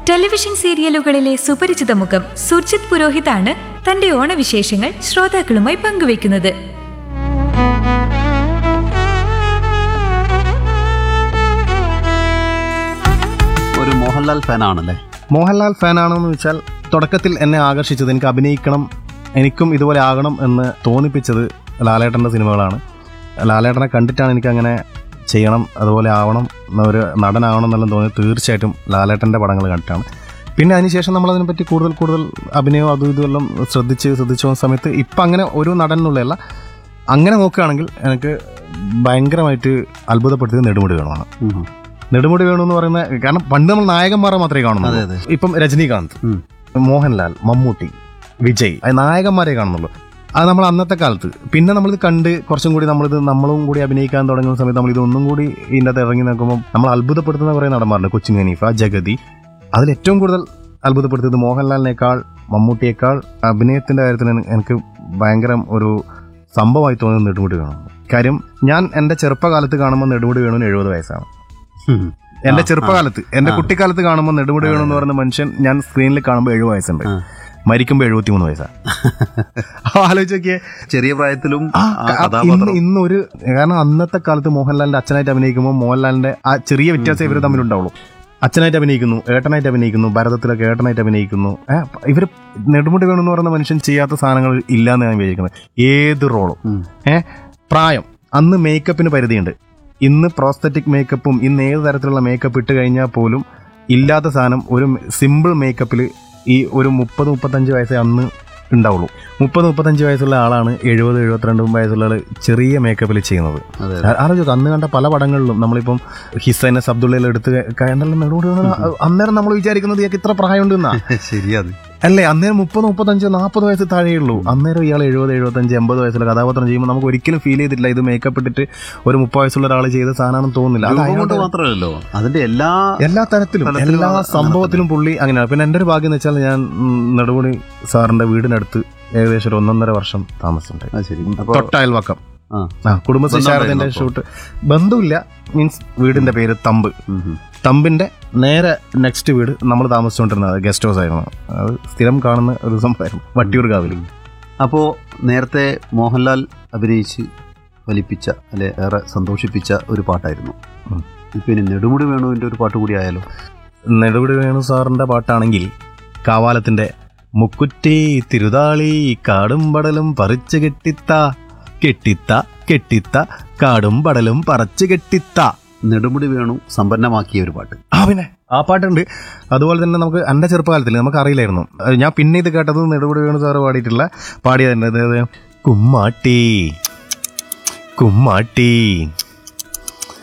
Television സീരിയലുകളിലെ സുപരിചിത മുഖം സുർജിത് പുരോഹിതാണ് തന്റെ ഓണവിശേഷങ്ങൾ ശ്രോതാക്കളുമായി പങ്കുവയ്ക്കുന്നത് ഒരു മോഹൻലാൽ ഫാനാണല്ലേ മോഹൻലാൽ ഫാനാണെന്ന് വെച്ചാൽ തുടക്കത്തിൽ എന്നെ ആകർഷിച്ചത് എനിക്ക് അഭിനയിക്കണം എനിക്കും ഇതുപോലെ ആകണം എന്ന് തോന്നിപ്പിച്ചത് ലാലേട്ടൻ്റെ സിനിമകളാണ് ലാലേട്ടനെ കണ്ടിട്ടാണ് എനിക്ക് അങ്ങനെ ചെയ്യണം അതുപോലെ ആവണം ഒരു നടനാവണം എന്നെല്ലാം തോന്നിയത് തീർച്ചയായിട്ടും ലാലേട്ടൻ്റെ പടങ്ങൾ കണ്ടിട്ടാണ് പിന്നെ അതിനുശേഷം നമ്മൾ അതിനെപ്പറ്റി കൂടുതൽ കൂടുതൽ അഭിനയവും അതും ഇതുമെല്ലാം ശ്രദ്ധിച്ച് ശ്രദ്ധിച്ചു പോകുന്ന സമയത്ത് ഇപ്പം അങ്ങനെ ഒരു നടൻ എന്നുള്ളതല്ല അങ്ങനെ നോക്കുകയാണെങ്കിൽ എനിക്ക് ഭയങ്കരമായിട്ട് അത്ഭുതപ്പെടുത്തിയത് നെടുമുടി വേണമാണ് ഉം. നെടുമുടി വേണു എന്ന് പറയുന്ന കാരണം പണ്ട് നമ്മൾ നായകന്മാരെ മാത്രമേ അതെ, കാണുന്നുള്ളൂ അതെ. ഇപ്പം രജനീകാന്ത് ഉം. മോഹൻലാൽ മമ്മൂട്ടി വിജയ് അത് നായകന്മാരെ കാണുന്നുള്ളൂ അത് നമ്മൾ അന്നത്തെ കാലത്ത് പിന്നെ നമ്മളിത് കണ്ട് കുറച്ചും കൂടി നമ്മളിത് നമ്മളും കൂടി അഭിനയിക്കാൻ തുടങ്ങുന്ന സമയത്ത് നമ്മൾ ഇതൊന്നും കൂടി ഇതിൻ്റെ അകത്ത് ഇറങ്ങി നോക്കുമ്പോൾ നമ്മൾ അത്ഭുതപ്പെടുത്തുന്ന കുറേ നടന്മാരുണ്ട് കൊച്ചിൻ ഹനീഫ ജഗതി അതിൽ ഏറ്റവും കൂടുതൽ അത്ഭുതപ്പെടുത്തിയത് മോഹൻലാലിനേക്കാൾ മമ്മൂട്ടിയേക്കാൾ അഭിനയത്തിന്റെ കാര്യത്തിൽ എനി- എനിക്ക് ഭയങ്കര ഒരു സംഭവമായി തോന്നുന്നത് നെടുമുടി വേണം കാര്യം ഞാൻ എൻ്റെ ചെറുപ്പകാലത്ത് കാണുമ്പോൾ നെടുമുടി വേണുവിന് എഴുപത് വയസ്സാണ് ഉം. എന്റെ ആ, ചെറുപ്പകാലത്ത് എന്റെ ആ. കുട്ടിക്കാലത്ത് കാണുമ്പോൾ നെടുമുടി വേണു എന്ന് പറയുന്ന മനുഷ്യൻ ഞാൻ സ്ക്രീനിൽ കാണുമ്പോൾ എഴുപത് വയസ്സുണ്ട് ആ. മരിക്കുമ്പോൾ എഴുപത്തിമൂന്ന് വയസ്സാണ് അപ്പൊ ആലോചിച്ച് നോക്കിയേ ചെറിയ പ്രായത്തിലും ആ, ആ ഇന്ന് കഥാപാത്രം ഇന്നൊരു കാരണം അന്നത്തെ കാലത്ത് മോഹൻലാലിന്റെ അച്ഛനായിട്ട് അഭിനയിക്കുമ്പോൾ മോഹൻലാലിന്റെ ആ ചെറിയ വ്യത്യാസം ഇവർ തമ്മിലുണ്ടാവുള്ളൂ അച്ഛനായിട്ട് അഭിനയിക്കുന്നു ഏട്ടനായിട്ട് അഭിനയിക്കുന്നു ഭരതത്തിലൊക്കെ ഏട്ടനായിട്ട് അഭിനയിക്കുന്നു ഇവർ നെടുമുടി വേണമെന്ന് പറയുന്ന മനുഷ്യൻ ചെയ്യാത്ത സാധനങ്ങൾ ഇല്ല എന്ന് ഞാൻ വിചാരിക്കുന്നത് ഏത് റോളും ഉം. ഏ പ്രായം അന്ന് മേക്കപ്പിന് പരിധിയുണ്ട് ഇന്ന് പ്രോസ്തറ്റിക് മേക്കപ്പും ഇന്ന് ഏത് തരത്തിലുള്ള മേക്കപ്പ് ഇട്ട് കഴിഞ്ഞാൽ പോലും ഇല്ലാത്ത സാധനം ഒരു സിമ്പിൾ മേക്കപ്പിൽ ഈ ഒരു മുപ്പത് മുപ്പത്തഞ്ച് വയസ്സേ അന്ന് ഉണ്ടാവുള്ളൂ മുപ്പത് മുപ്പത്തഞ്ച് വയസ്സുള്ള ആളാണ് എഴുപത് എഴുപത്തിരണ്ട് വയസ്സുള്ള ആള് ചെറിയ മേക്കപ്പിൽ ചെയ്യുന്നത് അതെ ആ- ആലോചിക്കുക അന്ന് കണ്ട പല പടങ്ങളിലും നമ്മളിപ്പം ഹിസൈനസ് അബ്ദുള്ളയിൽ എടുത്ത് കണ്ടെല്ലാം നെടുമുടി വേണു അന്നേരം നമ്മൾ വിചാരിക്കുന്നത് ഇയാൾക്ക് ഇത്ര പ്രായമുണ്ട് എന്നാ ശരിയത് അല്ലേ അന്നേരം മുപ്പത് മുപ്പത്തഞ്ച് നാൽപ്പത് വയസ്സ് താഴെയുള്ളൂ അന്നേരം ഇയാൾ എഴുപത് എഴുപത്തഞ്ച് എൺപത് വയസ്സുള്ള കഥാപാത്രം ചെയ്യുമ്പോൾ നമുക്ക് ഒരിക്കലും ഫീൽ ചെയ്തിട്ടില്ല ഇത് മേക്കപ്പ് ഇട്ടിട്ട് ഒരു മുപ്പത് വയസ്സുള്ള ഒരാൾ ചെയ്ത സാധനമാണെന്ന് തോന്നുന്നില്ല അത് രൂപം കൊണ്ട് അയാളുടെ മാത്രമല്ലല്ലോ അതിന്റെ എല്ലാ എല്ലാ തരത്തിലും തലത്തിലും എല്ലാ അങ്ങനെ സംഭവത്തിലും പുള്ളി അങ്ങനെയാണ് പിന്നെ എൻ്റെ ഒരു ഭാഗ്യം എന്ന് വെച്ചാൽ ഞാൻ ഉം, നെടുമുടി സാറിന്റെ വീടിനടുത്ത് ഏകദേശം ഒരു ഒന്നൊന്നര വർഷം താമസിച്ചിട്ടുണ്ട് ആ, ശരി അപ്പൊ തൊട്ടയൽവക്കം ആ. ആ കുടുംബശ്രീ ബന്ധം ശാരദന്റെ ഉണ്ടായിരുന്നോ ഷൂട്ട് ബന്ധമില്ല മീൻസ് വീടിന്റെ പേര് തമ്പ് ഉം, ഉം. തമ്പിന്റെ നേരെ നെക്സ്റ്റ് വീട് നമ്മൾ താമസിച്ചുകൊണ്ടിരുന്നത് ഗസ്റ്റ് ഹൗസ് ആയിരുന്നു അത് സ്ഥിരം കാണുന്ന ഒരു സംഭവമായിരുന്നു വട്ടിയൂർ കാവില് അപ്പോ നേരത്തെ മോഹൻലാൽ അഭിനയിച്ച് വലിപ്പിച്ച അല്ലെ ഏറെ സന്തോഷിപ്പിച്ച ഒരു പാട്ടായിരുന്നു ഉം. ഇപ്പൊ ഇനി നെടുമുടി വേണുവിന്റെ ഒരു പാട്ട് കൂടി ആയാലോ നെടുപിടി വേണു സാറിന്റെ പാട്ടാണെങ്കിൽ കാവാലത്തിന്റെ മുക്കുറ്റി തിരുതാളി കാടും പടലും പറിച്ചു കെട്ടിത്ത കെട്ടിത്ത കെട്ടിത്ത കാടും പടലും പറിച്ചു കെട്ടിത്ത നെടുമുടി വേണു സമ്പന്നമാക്കിയ ഒരു പാട്ട് ആ പിന്നെ ആ പാട്ടുണ്ട് അതുപോലെ തന്നെ നമുക്ക് എൻ്റെ ചെറുപ്പകാലത്തിൽ നമുക്ക് അറിയില്ലായിരുന്നു അത് ഞാൻ പിന്നെ ഇത് കേട്ടത് നെടുപടി വേണു സാറ് പാടിയിട്ടുള്ള പാടിയതന്നെ അതായത് കുമ്മാട്ടി കുമ്മാട്ടി